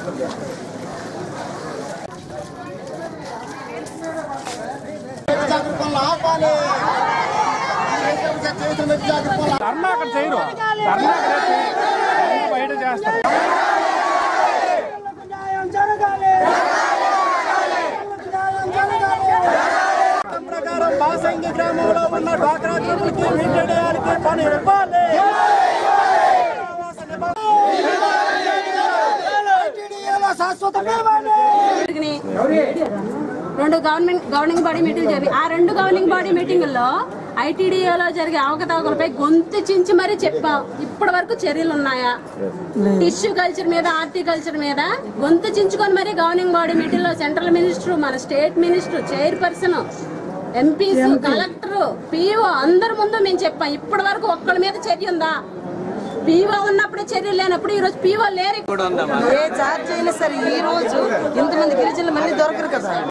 ధర్నా అక్కడ చేయరు ధర్నా అక్కడ చేయి. బయట చేస్తారు ప్రకారం బాసంగి గ్రామంలో ఉన్న డ్వాక్రా గ్రూపులకి వీటెడయాలకి పని ఇవ్వాలి జరిగినాయి. రెండు గవర్నమెంట్ గవర్నింగ్ బాడీ మీటింగ్ జరిగి ఆ రెండు గవర్నింగ్ బాడీ మీటింగుల్లో ఐటీడీఏలో జరిగే అవకతవకలపై గొంతు చించి మరీ చెప్పాం ఇప్పటి వరకు చర్యలు ఉన్నాయా టిష్యూ కల్చర్ మీద హార్టికల్చర్ మీద గొంతు చించుకొని మరీ గవర్నింగ్ బాడీ మీటింగ్ లో సెంట్రల్ మినిస్టర్ మన state minister chairperson MPs collector PO అందరి ముందు మేము చెప్పాం ఇప్పటి వరకు ఒక్కడి మీద చర్య ఉందా పీఓ ఉన్నప్పుడే చర్యలు లేనప్పుడు ఈ రోజు పీఓ లేరు ఏ చార్జ్ అయినా సరే ఈ రోజు ఇంతమంది గిరిజనులు మళ్ళీ దొరకరు కదా